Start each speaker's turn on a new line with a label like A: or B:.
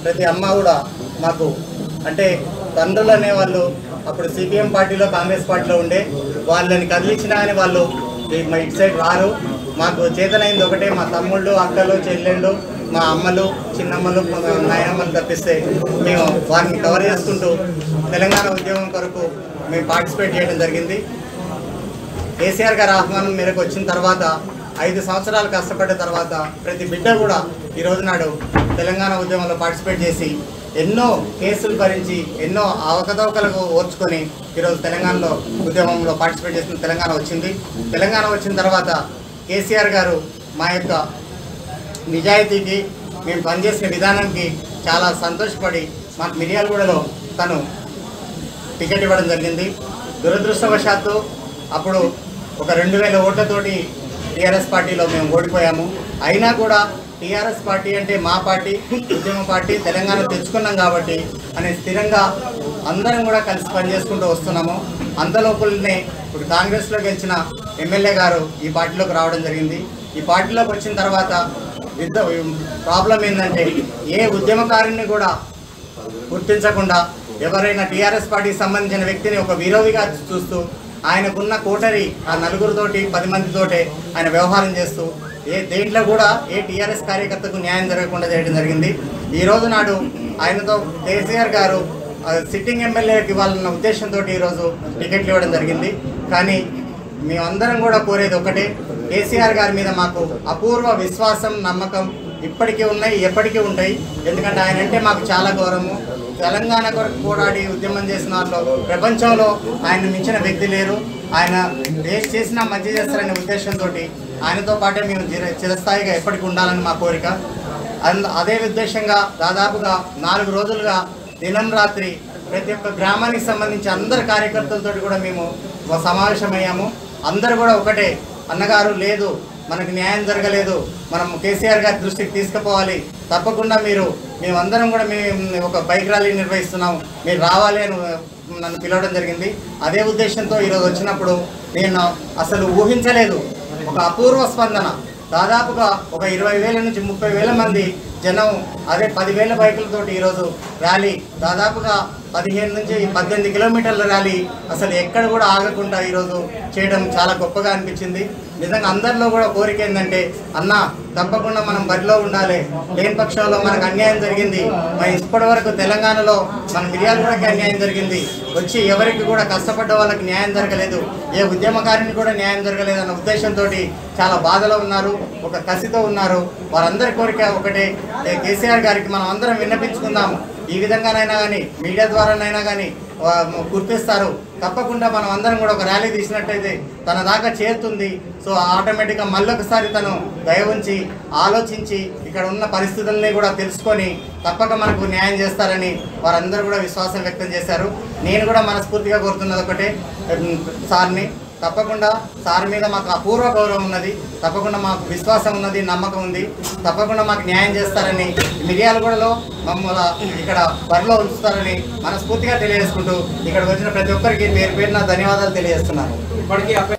A: ప్రతి అమ్మ కూడా మాకు అంటే తండ్రులు అనేవాళ్ళు అప్పుడు సిపిఎం పార్టీలో కాంగ్రెస్ పార్టీలో ఉండే వాళ్ళని కదిలించినా కానీ వాళ్ళు ఈ- మా ఇటు సైడ్ రారు మాకు చేతనైంది ఒకటే మా తమ్ముళ్ళు అక్కలు చెల్లెళ్ళు మా అమ్మలు చిన్నమ్మలు మా నాయనమ్మలు తప్పిస్తే మేము వారిని కవర్ చేసుకుంటూ తెలంగాణ ఉద్యమం కొరకు మేము పార్టిసిపేట్ చేయడం జరిగింది కేసీఆర్ గారి ఆహ్వానం మేరకు వచ్చిన తర్వాత ఐదు సంవత్సరాలు కష్టపడ్డ తర్వాత ప్రతి బిడ్డ కూడా ఈ రోజు నాడు తెలంగాణ ఉద్యమంలో పార్టిసిపేట్ చేసి ఎన్నో కేసులు భరించి ఎన్నో అవకతవకలకు ఓర్చుకొని ఈరోజు తెలంగాణలో ఉద్యమంలో పార్టిసిపేట్ చేసిన తెలంగాణ వచ్చింది తెలంగాణ వచ్చిన తర్వాత కేసీఆర్ గారు మా యొక్క నిజాయితీకి మేము పనిచేసిన విధానానికి చాలా సంతోషపడి మాకు మిర్యాలగూడలో తను టికెట్ ఇవ్వడం జరిగింది దురదృష్టవశాత్తు అప్పుడు ఒక రెండు వేల ఓట్లతోటి టీఆర్ఎస్ పార్టీలో మేము ఓడిపోయాము అయినా కూడా టీఆర్ఎస్ పార్టీ అంటే మా పార్టీ ఉద్యమ పార్టీ తెలంగాణ తెచ్చుకున్నాం కాబట్టి అని స్థిరంగా అందరం కూడా కలిసి పనిచేసుకుంటూ వస్తున్నాము అంతలోపులనే ఇప్పుడు కాంగ్రెస్లో గెలిచిన ఎమ్మెల్యే గారు ఈ పార్టీలోకి రావడం జరిగింది ఈ పార్టీలోకి వచ్చిన తర్వాత యుద్ధ ప్రాబ్లం ఏంటంటే ఏ ఉద్యమకారుని కూడా గుర్తించకుండా ఎవరైనా టీఆర్ఎస్ పార్టీకి సంబంధించిన వ్యక్తిని ఒక విరోధిగా చూస్తూ ఆయనకున్న కోటరి ఆ నలుగురితోటి పది మందితోటే ఆయన వ్యవహారం చేస్తూ ఏ దేంట్లో కూడా ఏ టీఆర్ఎస్ కార్యకర్తకు న్యాయం జరగకుండా చేయడం జరిగింది ఈ రోజు నాడు ఆయనతో కేసీఆర్ గారు ఆ, సిట్టింగ్ ఎమ్మెల్యేకి ఇవ్వాలన్న ఉద్దేశంతో ఈరోజు టికెట్లు ఇవ్వడం జరిగింది కానీ మేమందరం కూడా కోరేది ఒకటే కేసీఆర్ గారి మీద మాకు అపూర్వ విశ్వాసం నమ్మకం ఇప్పటికీ ఉన్నాయి ఎప్పటికీ ఉంటాయి ఎందుకంటే ఆయన అంటే మాకు చాలా గౌరవము తెలంగాణ కొరకు పోరాడి ఉద్యమం చేసిన వాళ్ళు ప్రపంచంలో ఆయన మించిన వ్యక్తి లేరు ఆయన ఏ చేసినా మంచి చేస్తారనే ఉద్దేశంతో ఆయనతో పాటే మేము చిర- చిరస్థాయిగా ఎప్పటికీ ఉండాలని మా కోరిక అంద- అదే ఉద్దేశంగా దాదాపుగా నాలుగు రోజులుగా దినం రాత్రి ప్రతి ఒక్క గ్రామానికి సంబంధించి అందరు కార్యకర్తలతో కూడా మేము ఒక సమావేశమయ్యాము అందరు కూడా ఒకటే అన్నగారు లేదు మనకు న్యాయం జరగలేదు మనం కేసీఆర్ గారి దృష్టికి తీసుకుపోవాలి తప్పకుండా మీరు మేమందరం కూడా మేము ఒక బైక్ ర్యాలీ నిర్వహిస్తున్నాం మీరు రావాలి అని నన్ను పిలవడం జరిగింది అదే ఉద్దేశంతో ఈరోజు వచ్చినప్పుడు నేను అసలు ఊహించలేదు ఒక అపూర్వ స్పందన దాదాపుగా ఒక ఇరవై వేల నుంచి ముప్పై వేల మంది జనం అదే పదివేల బైకులతోటి ఈరోజు ర్యాలీ దాదాపుగా పదిహేను నుంచి పద్దెనిమిది కిలోమీటర్ల ర్యాలీ అసలు ఎక్కడ కూడా ఆగకుండా ఈరోజు చేయడం చాలా గొప్పగా అనిపించింది నిజంగా అందరిలో కూడా కోరిక ఏంటంటే అన్న తప్పకుండా మనం బరిలో ఉండాలి లేని పక్షంలో మనకు అన్యాయం జరిగింది మరి ఇప్పటి వరకు తెలంగాణలో మన మిర్యాలగూడకి అన్యాయం జరిగింది వచ్చి ఎవరికి కూడా కష్టపడ్డ వాళ్ళకి న్యాయం జరగలేదు ఏ ఉద్యమకారిని కూడా న్యాయం జరగలేదు అన్న ఉద్దేశంతో చాలా బాధలో ఉన్నారు ఒక కసితో ఉన్నారు వారందరి కోరిక ఒకటే ఏ కేసీఆర్ గారికి మనం అందరం విన్నపించుకుందాం ఈ విధంగానైనా కానీ మీడియా ద్వారానైనా కానీ గుర్తిస్తారు తప్పకుండా మనం అందరం కూడా ఒక ర్యాలీ తీసినట్టయితే తన దాకా చేరుతుంది సో ఆటోమేటిక్గా మళ్ళొకసారి తను దయ ఉంచి ఆలోచించి ఇక్కడ ఉన్న పరిస్థితుల్ని కూడా తెలుసుకొని తప్పక మనకు న్యాయం చేస్తారని వారందరూ కూడా విశ్వాసం వ్యక్తం చేశారు నేను కూడా మనస్ఫూర్తిగా కోరుతున్నది ఒకటే ఉమ్, సార్ని తప్పకుండా సార్ మీద మాకు అపూర్వ గౌరవం ఉన్నది తప్పకుండా మాకు విశ్వాసం ఉన్నది నమ్మకం ఉంది తప్పకుండా మాకు న్యాయం చేస్తారని మిర్యాలగూడలో మమ్మల్ని ఇక్కడ బరిలో ఉంచుతారని మనస్ఫూర్తిగా తెలియజేసుకుంటూ ఇక్కడికి వచ్చిన ప్రతి ఒక్కరికి పేరు పేరున ధన్యవాదాలు తెలియజేస్తున్నాను
B: ఇప్పటికీ